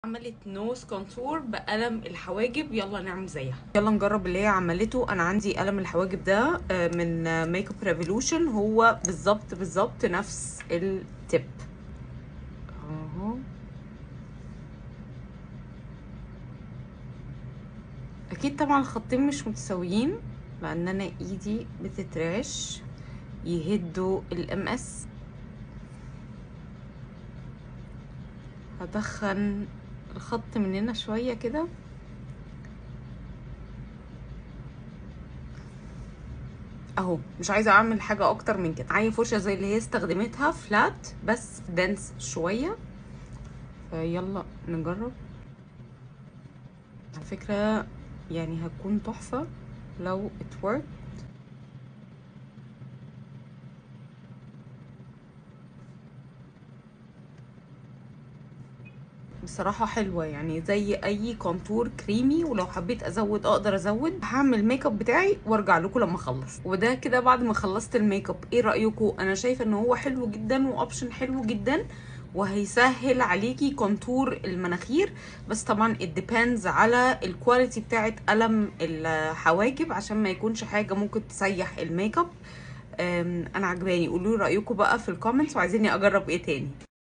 عملت نوز كونتور بقلم الحواجب يلا نعمل زيها يلا نجرب اللي هي عملته انا عندي قلم الحواجب ده آه، من ميك اب ريفولوشن هو بالظبط بالظبط نفس التip اهو اكيد طبعا الخطين مش متساويين لان انا ايدي بتترعش يهدوا الام اس هدخن الخط من هنا شوية كده اهو مش عايزة اعمل حاجة اكتر من كده معايا فرشة زي اللي هي استخدمتها فلات بس دنس شوية فيلا نجرب على فكرة يعني هتكون تحفة لو it worked بصراحة حلوة يعني زي أي كونتور كريمي ولو حبيت أزود أقدر أزود هعمل الميك اب بتاعي وأرجع لكم لما أخلص وده كده بعد ما خلصت الميك اب إيه رأيكم أنا شايفة إن هو حلو جدا وأوبشن حلو جدا وهيسهل عليكي كونتور المناخير بس طبعا it depends على الكواليتي بتاعت قلم الحواجب عشان ما يكونش حاجة ممكن تسيح الميك اب أم، انا عجباني قولوا لي رايكم بقى في الكومنتس وعايزيني اجرب ايه تاني